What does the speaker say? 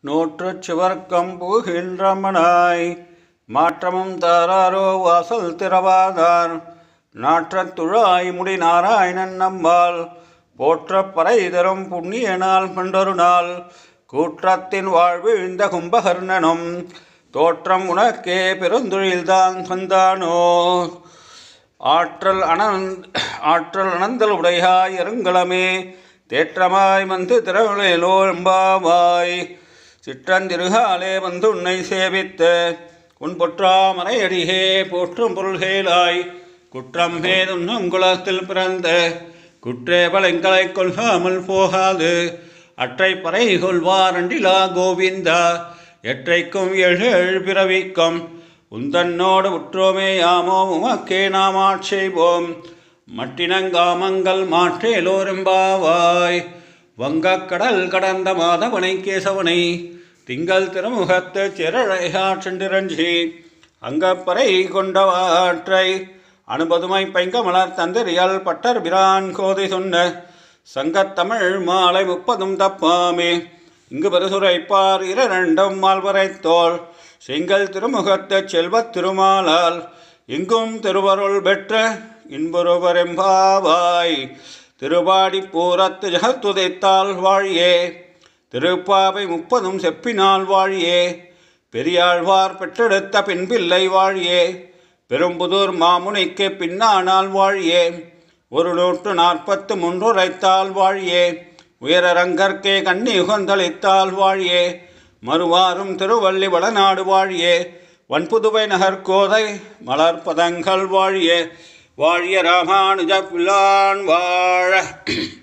நூற்றுச் சிவர்க்கம் புகின்றமனாய் மாற்றமும் தாராரோ வாசல் திறவாதார் நாற்றத் துழாய் முடி நாராயணன் நம்மால் போற்றப் பறை தரும் புண்ணிய நாள் கண்டொரு நாள் கூற்றத்தின் வாழ்வு இந்த கும்பகர்ணனும் தோற்றம் உனக்கே பெருந்தொழில்தான் தந்தானோ ஆற்றல் அனந்த் ஆற்றல் அனந்தல் உடையாய் அருங்கலமே தேற்றமாய் வந்து திரவிலேலோ எம்பாவாய் சிற்றந்திருகாலே வந்து உன்னை சேவித்த உன் பொற்றாமரை அடிகே போற்றும் பொருள்கேளாய் குற்றம் மேதுன்னும் குலத்தில் பிறந்த குற்றே பலங்களை கொள்ளாமல் போகாது அற்றை பறை கொள்வாரண்டிலா கோவிந்தா எற்றைக்கும் எழு எழு பிறவிக்கும் உந்தன்னோடு உற்றோமே யாமோ உமக்கே நாம் ஆட்சேபோம் மட்டினங்காமங்கள் மாற்றேலோரெம்பாவாய் வங்கக்கடல் கடந்த மாதவனை கேசவனை திங்கள் திருமுகத்து சிறழையா சென்றிரஞ்சி அங்கப்பறை கொண்டவாற்றை அனுபதுமை பைங்கமலர் தந்திரியல் பட்டர் பிரான் கோதை சொன்ன சங்கத்தமிழ் மாலை முப்பதும் தப்பாமே இங்கு பரிசுரைப்பார் இரண்டும் மால்வரைத்தோள் செங்கல் திருமுகத்து செல்வத் திருமாலால் இங்கும் திருவருள் பெற்ற இன்புருவரெம்பாவாய் திருவாடி பூரத்து ஜகத்துதைத்தால் வாழியே திருப்பாவை முப்பதும் செப்பினால் வாழியே பெரியாழ்வார் பெற்றெடுத்த பின்பில்லை வாழியே பெரும்புதூர் மாமுனிக்கு பின்னானால் வாழியே ஒரு நூற்று நாற்பத்து முன்றுரைத்தால் வாழியே உயரரங்கற்கே கண்ணி உகந்தளித்தால் வாழியே மறுவாரும் திருவள்ளி வளநாடு வாழியே வன்புதுவை நகர் கோதை மலர்பதங்கள் வாழியே வாழிய ராமானுஜ பிள்ளான் வாழ